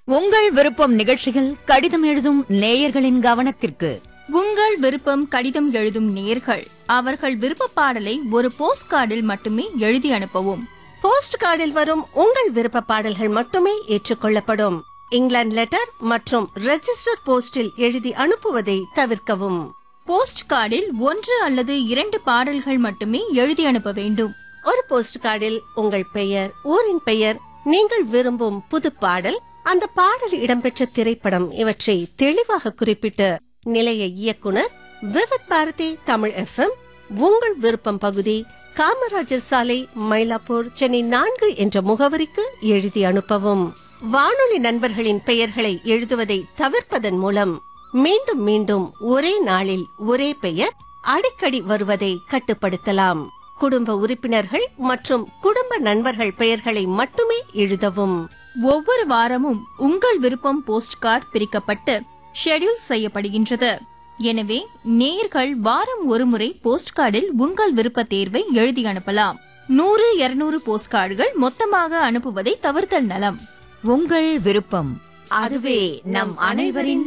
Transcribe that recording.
உங்கள் விருப்பம் நிகழ்ச்சியில் கடிதம் எழுதும் நேயர்களின் கவனத்திற்கு உங்கள் விருப்பம் கடிதம் எழுதும் நேர்கள் அவர்கள் விருப்ப பாடலை ஒரு போஸ்ட் கார்டில் மட்டுமே எழுதி அனுப்பவும் போஸ்ட் கார்டில் வரும் உங்கள் விருப்ப பாடல்கள் மட்டுமே ஏற்றுக்கொள்ளப்படும் இங்கிலாந்து லெட்டர் மற்றும் ரெஜிஸ்டர் போஸ்டில் எழுதி அனுப்புவதை தவிர்க்கவும் போஸ்ட் கார்டில் ஒன்று அல்லது இரண்டு பாடல்கள் மட்டுமே எழுதி அனுப்ப வேண்டும் ஒரு போஸ்ட் கார்டில் உங்கள் பெயர் ஊரின் பெயர் நீங்கள் விரும்பும் புது பாடல் அந்த பாடல் இடம்பெற்ற திரைப்படம் இவற்றை தெளிவாக குறிப்பிட்டு நிலைய இயக்குனர் விவத் பாரதி தமிழ் எஃப்எம் உங்கள் விருப்பம் பகுதி காமராஜர் சாலை மயிலாப்பூர் சென்னை நான்கு என்ற முகவரிக்கு எழுதி அனுப்பவும் வானொலி நண்பர்களின் பெயர்களை எழுதுவதை தவிர்ப்பதன் மூலம் மீண்டும் மீண்டும் ஒரே நாளில் ஒரே பெயர் அடிக்கடி வருவதை கட்டுப்படுத்தலாம் குடும்ப உறுப்பினர்கள் மற்றும் குடும்ப நண்பர்கள் பெயர்களை மட்டுமே எழுதவும் ஒவ்வொரு வாரமும் உங்கள் விருப்பம் போஸ்ட் கார்டு பிரிக்கப்பட்டு ஷெட்யூல் செய்யப்படுகின்றது எனவே நேர்கள் வாரம் ஒருமுறை போஸ்ட் கார்டில் உங்கள் விருப்ப தேர்வை எழுதி அனுப்பலாம் நூறு இருநூறு போஸ்ட் கார்டுகள் மொத்தமாக அனுப்புவதை தவிர்த்தல் நலம் உங்கள் விருப்பம் அதுவே நம் அனைவரின்